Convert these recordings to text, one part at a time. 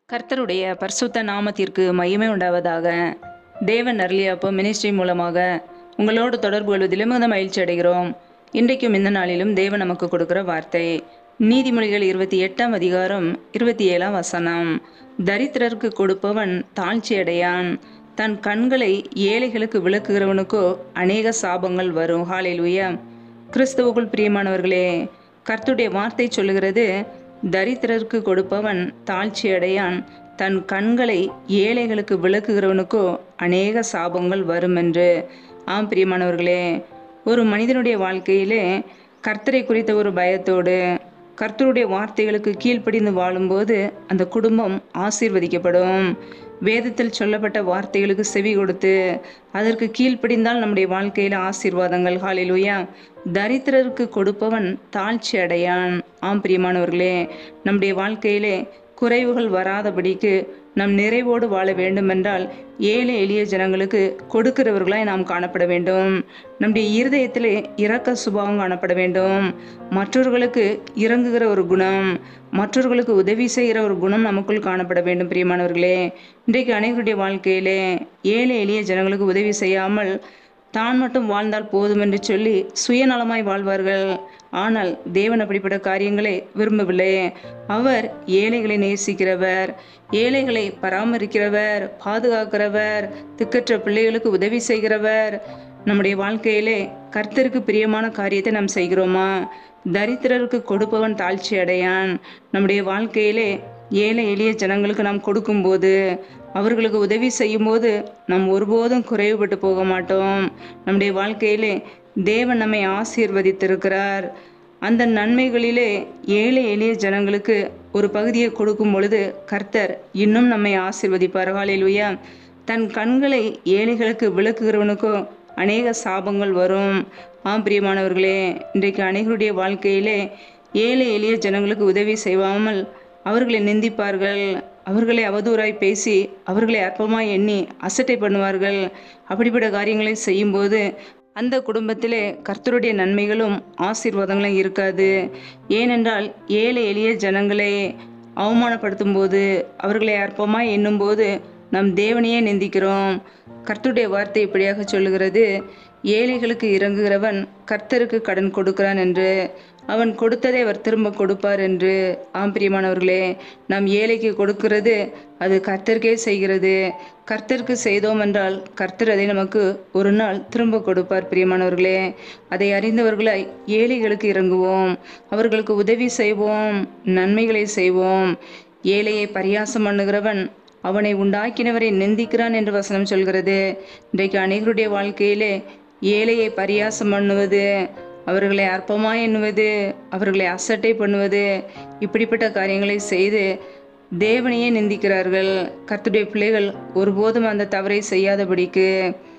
கர்த்தருடைய பரிசுத்த நாமத்திற்கு மகிமை உண்டாவதாக தேவன் அருளியாப்போ மினிஸ்ட்ரி மூலமாக உங்களோடு தொடர்பு கொள்வதிலும் மிகுந்த மகிழ்ச்சி அடைகிறோம் இன்றைக்கும் இந்த நாளிலும் தேவன் நமக்கு கொடுக்கிற வார்த்தை நீதிமொழிகள் இருபத்தி எட்டாம் அதிகாரம் இருபத்தி ஏழாம் வசனம் தரித்திரருக்கு கொடுப்பவன் தாழ்ச்சி அடையான் தன் கண்களை ஏழைகளுக்கு விளக்குகிறவனுக்கோ அநேக சாபங்கள் வரும் ஹாலேலுயா கிறிஸ்துவுக்குள் பிரியமானவர்களே கர்த்துடைய வார்த்தை சொல்லுகிறது தரித்திரருக்கு கொடுப்பவன் தாழ்ச்சி அடையான் தன் கண்களை ஏழைகளுக்கு விளக்குகிறவனுக்கோ அநேக சாபங்கள் வரும் என்று ஆம் பிரியமானவர்களே ஒரு மனிதனுடைய வாழ்க்கையிலே கர்த்தரை குறித்த ஒரு பயத்தோடு கர்த்தருடைய வார்த்தைகளுக்கு கீழ்ப்படிந்து வாழும்போது அந்த குடும்பம் ஆசீர்வதிக்கப்படும் வேதத்தில் சொல்லப்பட்ட வார்த்தைகளுக்கு செவி கொடுத்து அதற்கு கீழ்ப்படிந்தால் நம்முடைய வாழ்க்கையில் ஆசீர்வாதங்கள் ஹாலிலுயா தரித்திரருக்கு கொடுப்பவன் தாழ்ச்சி அடையான் ஆம் பிரியமானவர்களே நம்முடைய வாழ்க்கையிலே குறைவுகள் வராதபடிக்கு நம் நிறைவோடு வாழ வேண்டுமென்றால் ஏழை எளிய ஜனங்களுக்கு கொடுக்கிறவர்களாய் நாம் காணப்பட வேண்டும் நம்முடைய இருதயத்திலே இரக்க சுபாவம் காணப்பட வேண்டும் மற்றவர்களுக்கு இறங்குகிற ஒரு குணம் மற்றவர்களுக்கு உதவி செய்கிற ஒரு குணம் நமக்குள் காணப்பட வேண்டும் பிரியமானவர்களே இன்றைக்கு அனைவருடைய வாழ்க்கையிலே ஏழை எளிய ஜனங்களுக்கு உதவி செய்யாமல் தான் மட்டும் வாழ்ந்தால் போதும் என்று சொல்லி சுயநலமாய் வாழ்வார்கள் ஆனால் தேவன் அப்படிப்பட்ட காரியங்களை விரும்பவில்லை அவர் ஏழைகளை நேசிக்கிறவர் ஏழைகளை பராமரிக்கிறவர் பாதுகாக்கிறவர் திக்கற்ற பிள்ளைகளுக்கு உதவி செய்கிறவர் நம்முடைய வாழ்க்கையிலே கர்த்தருக்கு பிரியமான காரியத்தை நாம் செய்கிறோமா தரித்திரருக்கு கொடுப்பவன் தாழ்ச்சி அடையான் நம்முடைய வாழ்க்கையிலே ஏழை எளிய ஜனங்களுக்கு நாம் கொடுக்கும்போது அவர்களுக்கு உதவி செய்யும்போது நாம் ஒருபோதும் குறைவுபட்டு போக மாட்டோம் நம்முடைய வாழ்க்கையிலே தேவன் நம்மை ஆசீர்வதித்திருக்கிறார் அந்த நன்மைகளிலே ஏழை எளிய ஜனங்களுக்கு ஒரு பகுதியை கொடுக்கும் பொழுது கர்த்தர் இன்னும் நம்மை ஆசீர்வதிப்பார் ஹalleluya தன் கண்களை ஏழைகளுக்கு விளக்குகிறவனுக்கோ அநேக சாபங்கள் வரும் ஆம் பிரியமானவர்களே இன்றைக்கு அனைவருடைய வாழ்க்கையிலே ஏழை எளிய ஜனங்களுக்கு உதவி செய்வாமல் அவர்களை நிந்திப்பார்கள் அவர்களை அவதூறாய் பேசி அவர்களை அற்பமாய் எண்ணி அசட்டை பண்ணுவார்கள் அப்படிப்பட்ட காரியங்களை செய்யும்போது அந்த குடும்பத்திலே கர்த்தருடைய நன்மைகளும் ஆசீர்வாதங்களும் இருக்காது ஏனென்றால் ஏழை எளிய ஜனங்களை அவமானப்படுத்தும் போது அவர்களை அற்பமாய் எண்ணும்போது நம் தேவனையே நிந்திக்கிறோம் கர்த்தருடைய வார்த்தை இப்படியாக சொல்லுகிறது ஏழைகளுக்கு இறங்குகிறவன் கர்த்தருக்கு கடன் கொடுக்கிறான் என்று அவன் கொடுத்ததை அவர் திரும்ப கொடுப்பார் என்று ஆம் பிரியமானவர்களே நாம் ஏழைக்கு கொடுக்கிறது அது கர்த்தருக்கே செய்கிறது கர்த்தருக்கு செய்தோம் என்றால் கர்த்தர் அதை நமக்கு ஒரு நாள் திரும்ப கொடுப்பார் பிரியமானவர்களே அதை அறிந்தவர்களாய் ஏழைகளுக்கு இறங்குவோம் அவர்களுக்கு உதவி செய்வோம் நன்மைகளை செய்வோம் ஏழையை பரியாசம் பண்ணுகிறவன் அவனை உண்டாக்கினவரை நிந்திக்கிறான் என்று வசனம் சொல்கிறது இன்றைக்கு அனைவருடைய வாழ்க்கையிலே ஏழையை பரியாசம் பண்ணுவது அவர்களை அற்பமாய் எண்ணுவது அவர்களை அசட்டை பண்ணுவது இப்படிப்பட்ட காரியங்களை செய்து தேவனையே நிந்திக்கிறார்கள் கர்த்தருடைய பிள்ளைகள் ஒருபோதும் அந்த தவறை செய்யாதபடிக்கு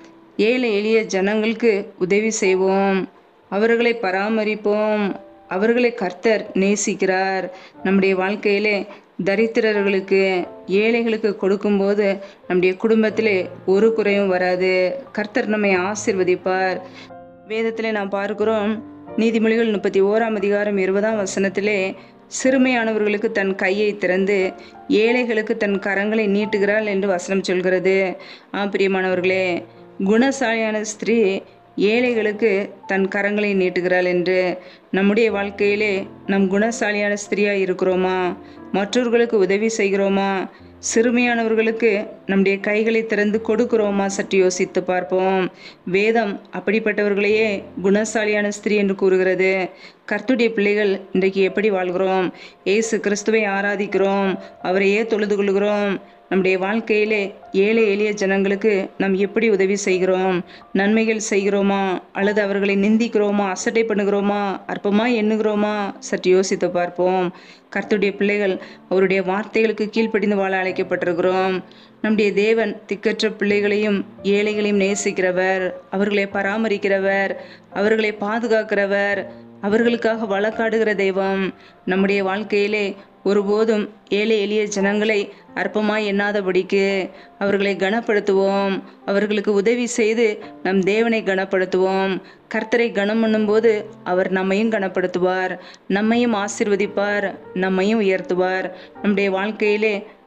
ஏழை எளிய ஜனங்களுக்கு உதவி செய்வோம் அவர்களை பராமரிப்போம் அவர்களை கர்த்தர் நேசிக்கிறார் நம்முடைய வாழ்க்கையிலே தரித்திரர்களுக்கு ஏழைகளுக்கு கொடுக்கும்போது நம்முடைய குடும்பத்திலே ஒரு குறையும் வராது கர்த்தர் நம்மை ஆசிர்வதிப்பார் வேதத்திலே நாம் பார்க்கிறோம் நீதிமொழிகள் முப்பத்தி ஓராம் அதிகாரம் இருபதாம் வசனத்திலே சிறுமையானவர்களுக்கு தன் கையை திறந்து ஏழைகளுக்கு தன் கரங்களை நீட்டுகிறாள் என்று வசனம் சொல்கிறது ஆ பிரியமானவர்களே குணசாலியான ஸ்திரீ ஏழைகளுக்கு தன் கரங்களை நீட்டுகிறாள் என்று நம்முடைய வாழ்க்கையிலே நம் குணசாலியான ஸ்திரியாக இருக்கிறோமா மற்றவர்களுக்கு உதவி செய்கிறோமா சிறுமியானவர்களுக்கு நம்முடைய கைகளை திறந்து கொடுக்கிறோமா சற்று யோசித்து பார்ப்போம் வேதம் அப்படிப்பட்டவர்களையே குணசாலியான ஸ்திரீ என்று கூறுகிறது கர்த்துடைய பிள்ளைகள் இன்றைக்கு எப்படி வாழ்கிறோம் ஏசு கிறிஸ்துவை ஆராதிக்கிறோம் அவரையே தொழுது கொள்கிறோம் நம்முடைய வாழ்க்கையிலே ஏழை எளிய ஜனங்களுக்கு நாம் எப்படி உதவி செய்கிறோம் நன்மைகள் செய்கிறோமா அல்லது அவர்களை நிந்திக்கிறோமா அசட்டை பண்ணுகிறோமா அற்பமாக எண்ணுகிறோமா சற்று யோசித்து பார்ப்போம் கர்த்துடைய பிள்ளைகள் அவருடைய வார்த்தைகளுக்கு கீழ்ப்படிந்து வாழ அழைக்கப்பட்டிருக்கிறோம் நம்முடைய தேவன் திக்கற்ற பிள்ளைகளையும் ஏழைகளையும் நேசிக்கிறவர் அவர்களை பராமரிக்கிறவர் அவர்களை பாதுகாக்கிறவர் அவர்களுக்காக வழக்காடுகிற தெய்வம் நம்முடைய வாழ்க்கையிலே ஒருபோதும் ஏழை எளிய ஜனங்களை அற்பமாய் எண்ணாதபடிக்கு அவர்களை கனப்படுத்துவோம் அவர்களுக்கு உதவி செய்து நம் தேவனை கனப்படுத்துவோம் கர்த்தரை கனம் பண்ணும்போது அவர் நம்மையும் கனப்படுத்துவார் நம்மையும் ஆசிர்வதிப்பார் நம்மையும் உயர்த்துவார் நம்முடைய வாழ்க்கையிலே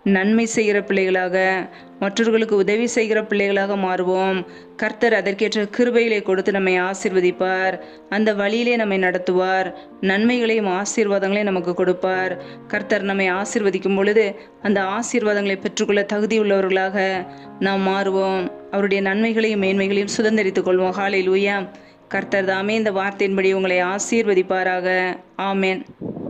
நன்மை செய்கிற பிள்ளைகளாக மற்றவர்களுக்கு உதவி செய்கிற பிள்ளைகளாக மாறுவோம் கர்த்தர் அதற்கேற்ற கிருபைகளை கொடுத்து நம்மை ஆசிர்வதிப்பார் அந்த வழியிலே நம்மை நடத்துவார் நன்மைகளையும் ஆசீர்வாதங்களையும் நமக்கு கொடுப்பார் கர்த்தர் நம்மை ஆசீர்வதிக்கும் பொழுது அந்த ஆசீர்வாதங்களை பெற்றுக்கொள்ள தகுதியுள்ளவர்களாக நாம் மாறுவோம் அவருடைய நன்மைகளையும் மேன்மைகளையும் சுதந்திரித்துக் கொள்வோம் ஹாலை லூயா கர்த்தர் தாமே இந்த வார்த்தையின்படி உங்களை ஆசீர்வதிப்பாராக ஆமேன்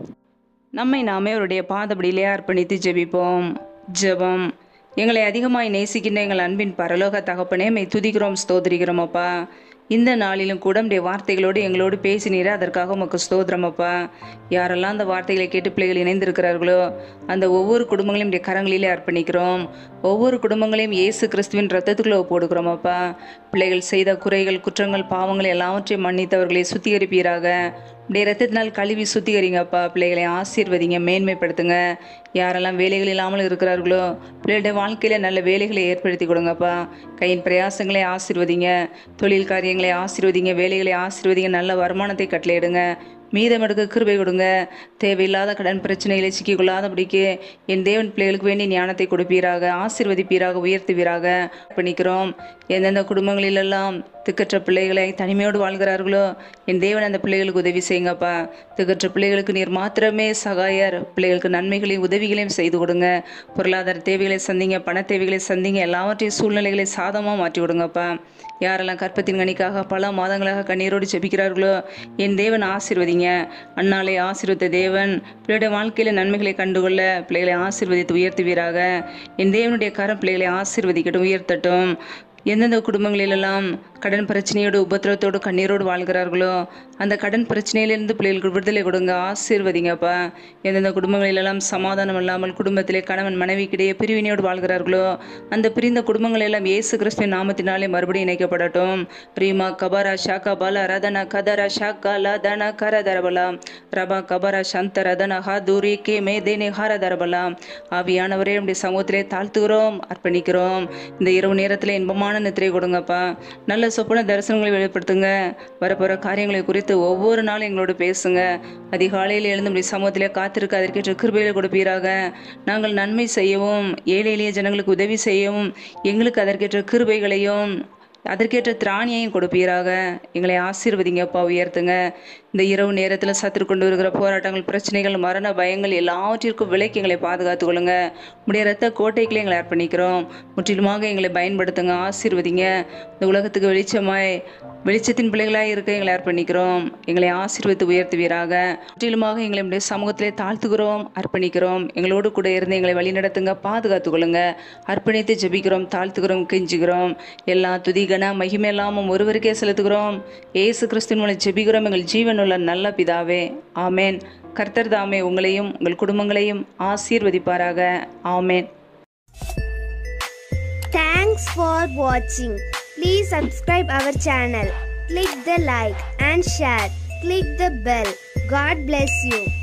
நம்மை நாமே அவருடைய பாதபடியிலே அர்ப்பணித்து ஜெபிப்போம் ஜெபம் எங்களை அதிகமாய் நேசிக்கின்ற எங்கள் அன்பின் பரலோக தகப்பனே மை துதிக்கிறோம் ஸ்தோத்திரிக்கிறோம் அப்பா இந்த நாளிலும் கூட உடைய வார்த்தைகளோடு எங்களோடு பேசினீர அதற்காக உமக்கு ஸ்தோத்திரம் அப்பா யாரெல்லாம் அந்த வார்த்தைகளை கேட்டு பிள்ளைகள் இணைந்திருக்கிறார்களோ அந்த ஒவ்வொரு குடும்பங்களையும் உடைய கரங்களிலே அர்ப்பணிக்கிறோம் ஒவ்வொரு குடும்பங்களையும் இயேசு கிறிஸ்துவின் ரத்தத்துக்குள்ள போடுகிறோம் அப்பா பிள்ளைகள் செய்த குறைகள் குற்றங்கள் பாவங்கள் எல்லாவற்றையும் மன்னித்தவர்களை சுத்திகரிப்பீராக உடைய ரத்தத்தினால் கழுவி சுத்திகரிங்கப்பா பிள்ளைகளை ஆசீர்வதிங்க மேன்மைப்படுத்துங்க யாரெல்லாம் வேலைகள் இல்லாமல் இருக்கிறார்களோ பிள்ளைகளுடைய வாழ்க்கையில் நல்ல வேலைகளை ஏற்படுத்தி கொடுங்கப்பா கையின் பிரயாசங்களை ஆசீர்வதிங்க தொழில் காரியங்களை ஆசீர்வதிங்க வேலைகளை ஆசீர்வதிங்க நல்ல வருமானத்தை கட்டளையிடுங்க மீதம் எடுக்க கிருபை கொடுங்க தேவையில்லாத கடன் பிரச்சனைகளை சிக்கிக்கொள்ளாதபடிக்கு என் தேவன் பிள்ளைகளுக்கு வேண்டிய ஞானத்தை கொடுப்பீராக ஆசீர்வதிப்பீராக உயர்த்துவீராக பண்ணிக்கிறோம் எந்தெந்த குடும்பங்களிலெல்லாம் திக்கற்ற பிள்ளைகளை தனிமையோடு வாழ்கிறார்களோ என் தேவன் அந்த பிள்ளைகளுக்கு உதவி செய்யுங்கப்பா திக்கற்ற பிள்ளைகளுக்கு நீர் மாத்திரமே சகாயர் பிள்ளைகளுக்கு நன்மைகளையும் உதவிகளையும் செய்து கொடுங்க பொருளாதார தேவைகளை சந்திங்க பண தேவைகளை சந்திங்க எல்லாவற்றையும் சூழ்நிலைகளை சாதமாக மாற்றி விடுங்கப்பா யாரெல்லாம் கற்பத்தின் கணிக்காக பல மாதங்களாக கண்ணீரோடு ஜெபிக்கிறார்களோ என் தேவன் ஆசீர்வதிங்க அன்னாலே ஆசீர்வத்த தேவன் பிள்ளையுடைய வாழ்க்கையில் நன்மைகளை கண்டுகொள்ள பிள்ளைகளை ஆசீர்வதித்து உயர்த்துவீராக என் தேவனுடைய கரம் பிள்ளைகளை ஆசீர்வதிக்கட்டும் உயர்த்தட்டும் எந்தெந்த குடும்பங்களிலெல்லாம் கடன் பிரச்சனையோடு உபத்திரத்தோடு கண்ணீரோடு வாழ்கிறார்களோ அந்த கடன் பிரச்சனையிலிருந்து பிள்ளைகளுக்கு விடுதலை கொடுங்க ஆசீர்வதிங்கப்பா எந்தெந்த குடும்பங்களிலெல்லாம் சமாதானம் இல்லாமல் குடும்பத்திலே கணவன் மனைவிக்கிடையே பிரிவினையோடு வாழ்கிறார்களோ அந்த பிரிந்த குடும்பங்கள் எல்லாம் இயேசு கிறிஸ்துவின் நாமத்தினாலே மறுபடியும் இணைக்கப்படட்டும் ரீமா கபாரா ஷாக்கா பாலா ரதன கதரா ஷாக்கா லதன கரதரபலா ரபா கபரா சந்த ரதன ஹா தூரி கே மே தேனே ஹார தரபலா ஆவியானவரே நம்முடைய சமூகத்திலே தாழ்த்துகிறோம் அர்ப்பணிக்கிறோம் இந்த இரவு நேரத்தில் இன்பமான நித்திரை கொடுங்கப்பா நல்ல சொப்பன தரிசனங்களை வெளிப்படுத்துங்க வரப்போகிற காரியங்களை குறித்து ஒவ்வொரு நாளும் எங்களோடு பேசுங்க அதிகாலையில் எழுந்து நம்முடைய சமூகத்திலே காத்திருக்க அதற்கேற்ற கிருபையில கொடுப்பீராக நாங்கள் நன்மை செய்யவும் ஏழை எளிய ஜனங்களுக்கு உதவி செய்யவும் எங்களுக்கு அதற்கேற்ற கிருபைகளையும் அதற்கேற்ற திராணியையும் கொடுப்பீராக எங்களை ஆசீர்வதிங்கப்பா உயர்த்துங்க இந்த இரவு நேரத்தில் சத்துரு கொண்டு வருகிற போராட்டங்கள் பிரச்சனைகள் மரண பயங்கள் எல்லாவற்றிற்கும் விலைக்கு எங்களை பாதுகாத்து கொள்ளுங்க உடைய ரத்த கோட்டைகளை எங்களை அர்ப்பணிக்கிறோம் முற்றிலுமாக எங்களை பயன்படுத்துங்க ஆசீர்வதிங்க இந்த உலகத்துக்கு வெளிச்சமாய் வெளிச்சத்தின் பிள்ளைகளாய் இருக்க எங்களை அர்ப்பணிக்கிறோம் எங்களை ஆசீர்வதித்து உயர்த்துவீராக முற்றிலுமாக எங்களை உடைய சமூகத்திலே தாழ்த்துகிறோம் அர்ப்பணிக்கிறோம் எங்களோடு கூட இருந்து எங்களை வழிநடத்துங்க பாதுகாத்து கொள்ளுங்க அர்ப்பணித்து ஜெபிக்கிறோம் தாழ்த்துகிறோம் கெஞ்சுகிறோம் எல்லா துதிகன மகிமையெல்லாமும் ஒருவருக்கே செலுத்துகிறோம் ஏசு கிறிஸ்துவின் மூலம் ஜெபிக்கிறோம் எங்கள் ஜீவனுள்ள நல்ல பிதாவே ஆமேன் கர்த்தர் தாமே உங்களையும் உங்கள் குடும்பங்களையும் ஆசீர்வதிப்பாராக ஆமேன் Thanks for watching. Please subscribe our channel. Click the like and share. Click the bell. God bless you.